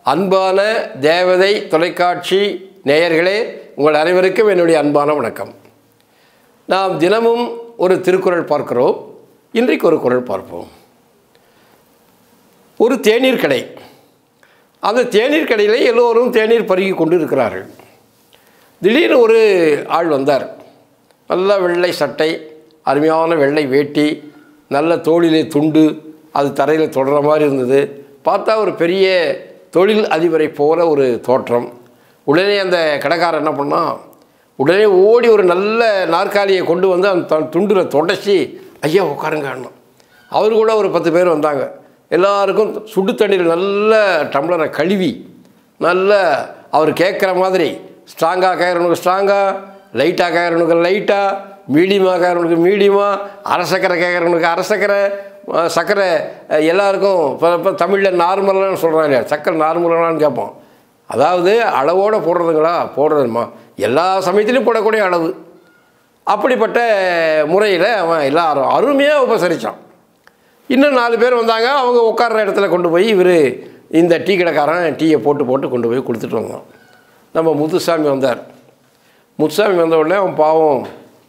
அன்பான தேவதை தொலைக்காட்சி நேயர்களே உங்கள் அனைவருக்கும் என்னுடைய அன்பான வணக்கம் நாம் தினமும் ஒரு திருக்குறள் பார்க்கிறோம் இன்றைக்கு ஒரு குறள் பார்ப்போம் ஒரு தேநீர் கடை அந்த தேநீர் கடையில் எல்லோரும் தேநீர் பருகி கொண்டு இருக்கிறார்கள் திடீர்னு ஒரு ஆள் வந்தார் நல்ல வெள்ளை சட்டை அருமையான வெள்ளை வேட்டி நல்ல தோளிலே துண்டு அது தரையில் தொடர மாதிரி இருந்தது பார்த்தா ஒரு பெரிய தொழில் அதிபரை போல ஒரு தோற்றம் உடனே அந்த கடைக்காரர் என்ன பண்ணான் உடனே ஓடி ஒரு நல்ல நாற்காலியை கொண்டு வந்து அந்த த- துண்டில் தொடச்சி ஐயா உட்காருங்க அண்ணன் அவர் கூட ஒரு பத்து பேர் வந்தாங்க எல்லாருக்கும் சுடு தண்ணீர் நல்ல டம்ளரை கழுவி நல்ல அவர் கேட்குற மாதிரி ஸ்ட்ராங்காக கேட்குறவனுக்கு ஸ்ட்ராங்காக லைட்டாக கேட்குறவனுக்கு லைட்டாக மீடியமாக கேட்குறவனுக்கு மீடியமாக அரசக்கரை கேட்குறவனுக்கு அரசக்கரை அஹ், சர்க்கரை அஹ், எல்லாருக்கும் இப்போ இப்போ தமிழில் நார்மலான்னு சொல்கிறாங்க இல்லையா சக்கரை நார்மலானு கேட்போம் அதாவது அளவோடு போடுறதுங்களா போடுறதுமா எல்லா சமயத்துலையும் போடக்கூடிய அளவு அப்படிப்பட்ட முறையில் அவன் எல்லாரும் அருமையாக உபசரித்தான் இன்னும் நாலு பேர் வந்தாங்க அவங்க உட்கார்ற இடத்துல கொண்டு போய் இவர் இந்த டீ கடைக்காரன் டீயை போட்டு போட்டு கொண்டு போய் கொடுத்துட்டு வந்தான் நம்ம முத்துசாமி வந்தார் முத்துசாமி வந்த உடனே அவன் பாவம்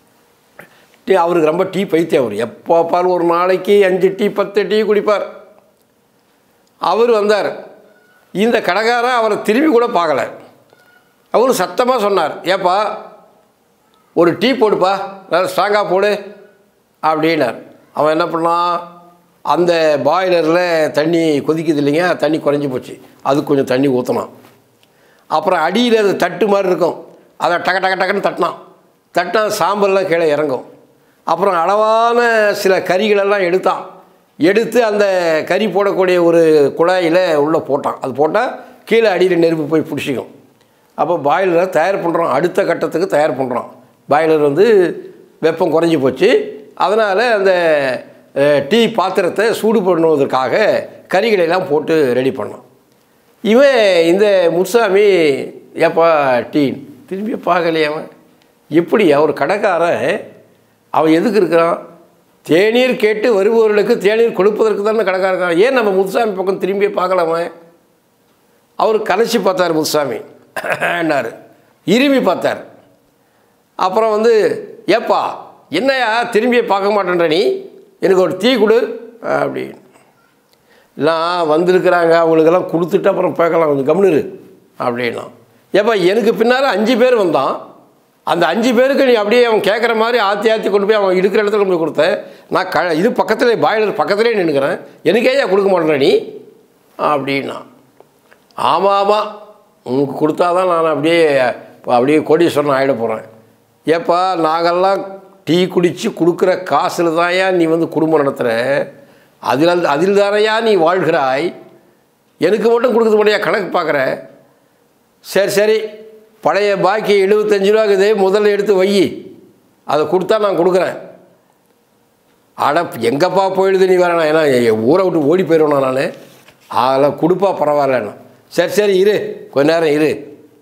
டீ அவருக்கு ரொம்ப டீ பைத்தியம் அவர் எப்போ பாரு ஒரு நாளைக்கு அஞ்சு டீ பத்து டீ குடிப்பார் அவர் வந்தார் இந்த கடைக்காரன் அவரை திரும்பி கூட பார்க்கல அவர் சத்தமாக சொன்னார் ஏப்பா ஒரு டீ போடுப்பா நல்லா ஸ்ட்ராங்காக போடு அப்படின்னார் அவன் என்ன பண்ணான் அந்த பாய்லரில் தண்ணி கொதிக்குது இல்லைங்க தண்ணி குறைஞ்சி போச்சு அது கொஞ்சம் தண்ணி ஊற்றினான் அப்புறம் அடியில் அது தட்டு மாதிரி இருக்கும் அதை டக டக டக்குன்னு தட்டினான் தட்டினா சாம்பல்லாம் கீழே இறங்கும் அப்புறம் அளவான சில கறிகளெல்லாம் எடுத்தான் எடுத்து அந்த கறி போடக்கூடிய ஒரு குழாயில் உள்ளே போட்டான் அது போட்டால் கீழே அடியில் நெருப்பு போய் பிடிச்சிக்கும் அப்போ பாய்லரை தயார் பண்ணுறோம் அடுத்த கட்டத்துக்கு தயார் பண்ணுறோம் பாய்லர் வந்து வெப்பம் குறைஞ்சி போச்சு அதனால் அந்த அஹ், டீ பாத்திரத்தை சூடு பண்ணுவதற்காக கறிகளை எல்லாம் போட்டு ரெடி பண்ணோம் இவன் இந்த முத்துசாமி ஏப்பா டீ திரும்பி பார்க்கலையே அவன் எப்படி அவர் கடைக்காரன் அவன் எதுக்கு இருக்கிறான் தேநீர் கேட்டு வருபவர்களுக்கு தேநீர் கொடுப்பதற்கு தானே கடைக்காரன் இருக்கான். ஏன் நம்ம முத்துசாமி பக்கம் திரும்பி பார்க்கலாமா அவர் கலைச்சி பார்த்தார் முத்துசாமி என்னார் இருமி பார்த்தார் அப்புறம் வந்து ஏப்பா என்னையா திரும்பி பார்க்க மாட்டேன்ற நீ எனக்கு ஒரு டீ கொடு அப்படின்னு எல்லாம் வந்திருக்கிறாங்க அவங்களுக்கெல்லாம் கொடுத்துட்டு அப்புறம் பார்க்கலாம் கொஞ்சம் கம்னுரு அப்படின்னா ஏப்பா எனக்கு பின்னால் அஞ்சு பேர் வந்தான் அந்த அஞ்சு பேருக்கு நீ அப்படியே அவன் கேட்குற மாதிரி ஆற்றி ஆற்றி கொண்டு போய் அவன் இருக்கிற இடத்துல கொண்டு போய் கொடுத்தேன் நான் க இது பக்கத்தில் பாய்லர் பக்கத்துலேயே நின்றுக்கிறேன் எனக்கே ஏன் கொடுக்க மாட்டேன் நீ அப்படின்னா ஆமாம் ஆமாம் உனக்கு கொடுத்தாதான் நான் அப்படியே அப்படியே கோடீஸ்வரன் ஆகிட போகிறேன் ஏப்பா நாங்கள்லாம் டீ குடித்து கொடுக்குற காசில் தான்யா நீ வந்து குடும்பம் நடத்துகிற அதில் அதில் தானையா நீ வாழ்கிறாய் எனக்கு மட்டும் கொடுக்குறது முடியா கணக்கு பார்க்குற சரி சரி பழைய பாக்கி எழுபத்தஞ்சு ரூபா இருக்குது முதல்ல எடுத்து வை அதை கொடுத்தா நான் கொடுக்குறேன் அட எங்கப்பா போயிடுது நீ வரணும் ஏன்னா என் ஊரை விட்டு ஓடி போயிடுவேன் நான் அதில் கொடுப்பா பரவாயில்லண்ணா சரி சரி இரு கொஞ்ச நேரம் இரு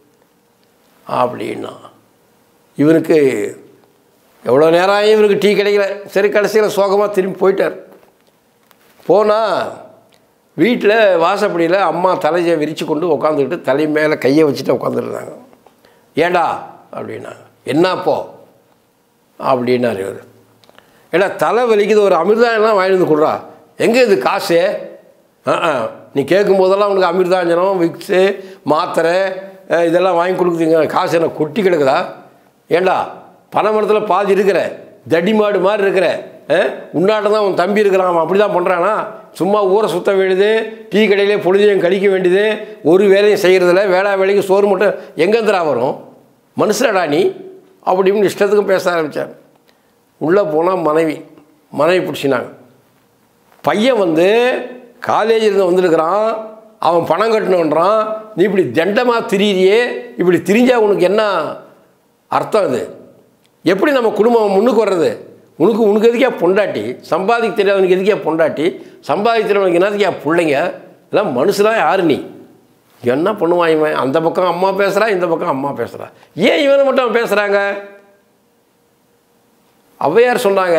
அப்படின்னா இவனுக்கு எவ்வளோ நேரம் ஆகி இவனுக்கு டீ கிடைக்கல சரி கடைசியில் சோகமாக திரும்பி போயிட்டார் போனால் வீட்டில் வாசப்படியில் அம்மா தலையை விரித்து கொண்டு உட்காந்துக்கிட்டு தலை மேலே கையை வச்சுட்டு உட்காந்துருந்தாங்க ஏண்டா அப்படின்னாங்க என்னப்போ அப்படின்னாரு இவர் ஏடா தலை வலிக்குது ஒரு அமிர்தாஞ்சனம் வாங்கி வந்து கொடுறா எங்கே இது காசு ஆ ஆ நீ கேட்கும் போதெல்லாம் உனக்கு அமிர்தாஞ்சனம் விக்ஸு மாத்திரை அஹ், இதெல்லாம் வாங்கி கொடுக்குறீங்க காசு என்ன கொட்டி கிடக்குதா ஏண்டா பனைமரத்தில் பாதி இருக்கிற தடிமாடு மாதிரி இருக்கிற உன்னாட்டம் தான் உன் தம்பி இருக்கிறான் அவன் அப்படி தான் பண்ணுறானா சும்மா ஊரை சுத்த வேண்டியது டீ கடையிலே பொழுதையும் கழிக்க வேண்டியது ஒரு வேலையும் செய்கிறதில்ல வேளா வேலைக்கு சோறு மட்டும் எங்கேந்திரா வரும் மனுஷடா நீ அப்படின்னு இஷ்டத்துக்கும் பேச ஆரம்பித்தார் உள்ளே போனால் மனைவி மனைவி பிடிச்சினாங்க பையன் வந்து காலேஜில் வந்திருக்கிறான் அவன் பணம் கட்டணுன்றான் நீ இப்படி தண்டமாக திரியிறியே இப்படி திரிஞ்சா உனக்கு என்ன அர்த்தம் இது எப்படி நம்ம குடும்பம் முன்னுக்கு வர்றது உனக்கு உனக்கு எதுக்கே பொண்டாட்டி சம்பாதிக்க தெரியாதவனுக்கு எதுக்கே பொண்டாட்டி சம்பாதிக்க தெரியாதவனுக்கு என்னதுக்கே பிள்ளைங்க எல்லாம் மனுஷனா யாரு நீ என்ன பண்ணுவான் இவன் அந்த பக்கம் அம்மா பேசுகிறா இந்த பக்கம் அம்மா பேசுகிறா ஏன் இவனை மட்டும் பேசுகிறாங்க ஔவையார் சொன்னாங்க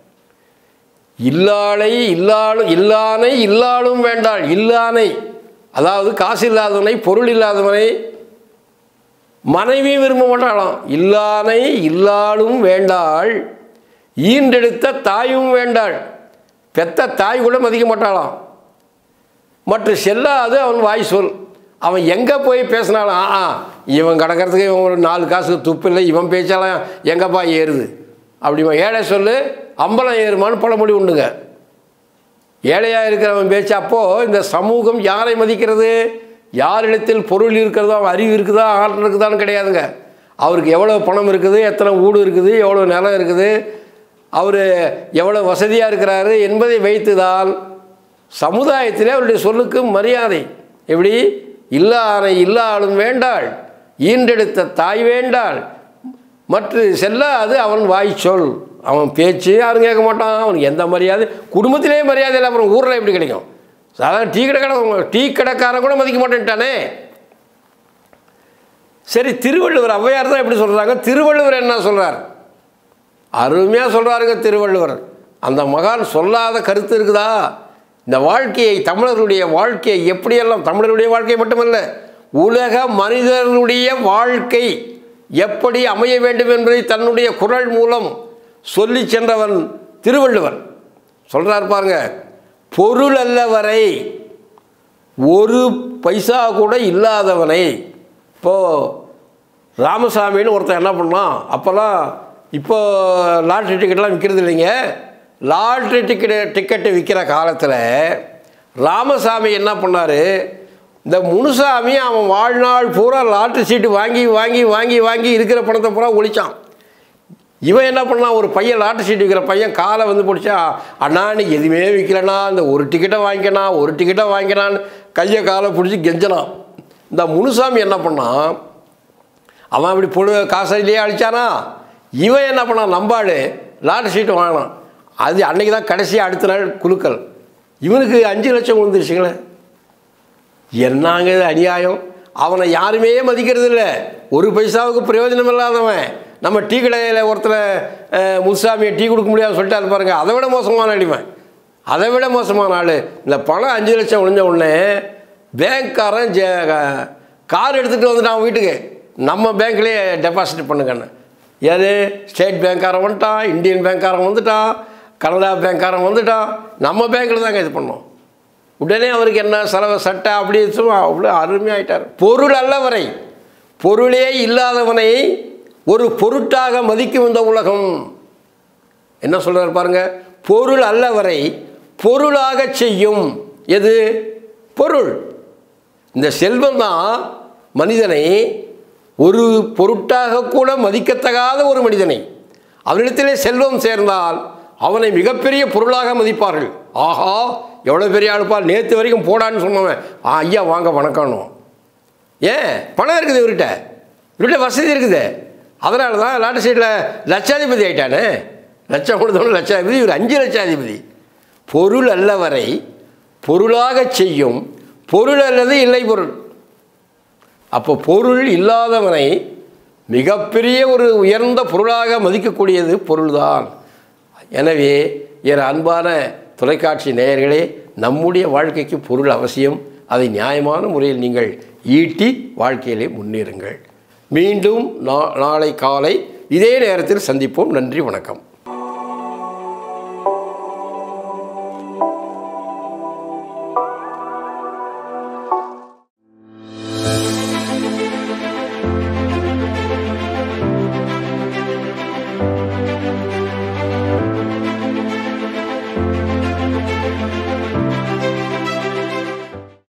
இல்லாளை இல்லாளும் இல்லானை இல்லாளும் வேண்டாள் இல்லானை அதாவது காசு இல்லாதவனை பொருள் இல்லாதவனை மனைவி விரும்ப மாட்டாளாம் இல்லானை இல்லாலும் வேண்டாள் ஈன்றெடுத்த தாயும் வேண்டாள் பெத்த தாய் கூட மதிக்க மாட்டாளாம் மற்ற செல்லாது அவன் வாய் சொல் அவன் எங்கே போய் பேசினாலும் ஆ ஆ, இவன் கிடக்கிறதுக்கு இவன் ஒரு நாலு காசு துப்பு இல்லை இவன் பேச்சாலாம் எங்கப்பா ஏறுது அப்படிமா ஏழை சொல்லு அம்பலம் ஏறுமான்னு பழமொழி உண்டுங்க ஏழையாக இருக்கிறவன் பேச்சு அப்போது இந்த சமூகம் யாரை மதிக்கிறது யாரிடத்தில் பொருள் இருக்கிறதோ அவன் அறிவு இருக்குதா ஆற்றல் இருக்குதான்னு கிடையாதுங்க அவருக்கு எவ்வளோ பணம் இருக்குது எத்தனை வீடு இருக்குது எவ்வளோ நிலம் இருக்குது அவர் எவ்வளோ வசதியாக இருக்கிறாரு என்பதை வைத்துதான் சமுதாயத்திலே அவருடைய சொல்லுக்கு மரியாதை எப்படி இல்லானை இல்லாளும் வேண்டாள் ஈன்றெடுத்த தாய் வேண்டாள் மற்ற செல்லாது அவன் வாய் சொல் அவன் பேச்சு யாரும் கேட்க மாட்டான் அவனுக்கு எந்த மரியாதை குடும்பத்திலே மரியாதை இல்லை அப்புறம் ஊரில் எப்படி கிடைக்கும் சாதாரண டீ கடை கடை டீ கடைக்காரன் கூட மதிக்க மாட்டேன்ட்டானே சரி திருவள்ளுவர் ஔவையார் தான் எப்படி சொல்கிறாங்க திருவள்ளுவர் என்ன சொல்கிறார் அருமையாக சொல்கிறாருங்க திருவள்ளுவர் அந்த மகான் சொல்லாத கருத்து இருக்குதா இந்த வாழ்க்கையை தமிழர்களுடைய வாழ்க்கையை எப்படியெல்லாம் தமிழருடைய வாழ்க்கை மட்டுமல்ல உலக மனிதர்களுடைய வாழ்க்கை எப்படி அமைய வேண்டும் என்பதை தன்னுடைய குரல் மூலம் சொல்லி சென்றவன் திருவள்ளுவர் சொல்கிறார் பாருங்க பொருள் அல்லவரை ஒரு பைசா கூட இல்லாதவனை இப்போது ராமசாமின்னு ஒருத்தன் என்ன பண்ணான் அப்போல்லாம் இப்போ லாட்ரி டிக்கெட்லாம் விற்கிறது இல்லைங்க லாட்ரி டிக்கெட் டிக்கெட்டு விற்கிற காலத்தில் ராமசாமி என்ன பண்ணார் இந்த முனுசாமி அவன் வாழ்நாள் பூரா லாட்ரி சீட்டு வாங்கி வாங்கி வாங்கி வாங்கி இருக்கிற பணத்தை பூரா ஒழிச்சான் இவன் என்ன பண்ணான் ஒரு பையன் லாட்டரி சீட் விற்கிற பையன் காலை வந்து பிடிச்சா அண்ணா நீ எதுவுமே விற்கலண்ணா இந்த ஒரு டிக்கெட்டை வாங்கிக்கணா ஒரு டிக்கெட்டை வாங்கிக்கணான்னு கையை காலை பிடிச்சி கெஞ்சனான் இந்த முனுசாமி என்ன பண்ணான் அவன் அப்படி பொழு காசையிலேயே அழிச்சானா இவன் என்ன பண்ணான் நம்பாடு லாட்டரி சீட்டு வாங்கினான் அது அன்னைக்கு தான் கடைசி அடுத்த நாள் குலுக்கல் இவனுக்கு அஞ்சு லட்சம் விழுந்துருச்சுங்களே என்னங்க இது அநியாயம் அவனை யாருமே மதிக்கிறது இல்லை ஒரு பைசாவுக்கு பிரயோஜனம் இல்லாதவன் நம்ம டீ கடையில் ஒருத்தர் அஹ், முத்துசாமியை டீ கொடுக்க முடியாது சொல்லிட்டாரு பாருங்க அதை விட மோசமான அடிவன் அதை விட மோசமான ஆள் இந்த பணம் அஞ்சு லட்சம் விழுந்த உடனே பேங்க்காரன் ஜே கார் எடுத்துகிட்டு வந்துட்டான் வீட்டுக்கு நம்ம பேங்க்லேயே டெபாசிட் பண்ணுங்கன்னு ஏது ஸ்டேட் பேங்க்காரன் வந்துட்டான் இந்தியன் பேங்க்காரன் வந்துட்டான் கனடா பேங்க்காரன் வந்துட்டான் நம்ம பேங்க்கில் தாங்க இது பண்ணோம் உடனே அவருக்கு என்ன செலவு சட்டை அப்படி சும்மா அவ்வளோ அருமையாயிட்டார் பொருள் அல்லவரை பொருளே இல்லாதவனை ஒரு பொருட்டாக மதிக்கும் இந்த உலகம் என்ன சொல்றார் பாருங்க பொருள் அல்லவரை பொருளாக செய்யும் எது பொருள் இந்த செல்வம் தான் மனிதனை ஒரு பொருட்டாக கூட மதிக்கத்தகாத ஒரு மனிதனை அவனிடத்திலே செல்வம் சேர்ந்தால் அவனை மிகப்பெரிய பொருளாக மதிப்பார்கள் ஆஹா எவ்வளோ பெரிய ஆளுப்பா நேற்று வரைக்கும் போடான்னு சொன்னவன் ஆ ஐயா வாங்க வணக்கம்னும் ஏன் பணம் இருக்குது இவர்கிட்ட இவர்கிட்ட வசதி இருக்குது அதனால தான் லாட்டரி சீட்டில் லட்சாதிபதி ஆயிட்டானே லட்சம் கொடுத்தவன லட்சாதிபதி இவர் அஞ்சு லட்சாதிபதி பொருள் அல்லவரை பொருளாக செய்யும் பொருள் அல்லது இல்லை பொருள் அப்போ பொருள் இல்லாதவனை மிகப்பெரிய ஒரு உயர்ந்த பொருளாக மதிக்கக்கூடியது பொருள்தான் எனவே என் அன்பான தொலைக்காட்சி நேயர்களே நம்முடைய வாழ்க்கைக்கு பொருள் அவசியம் அதை நியாயமான முறையில் நீங்கள் ஈட்டி வாழ்க்கையிலே முன்னேறுங்கள் மீண்டும் நா நாளை காலை இதே நேரத்தில் சந்திப்போம் நன்றி வணக்கம்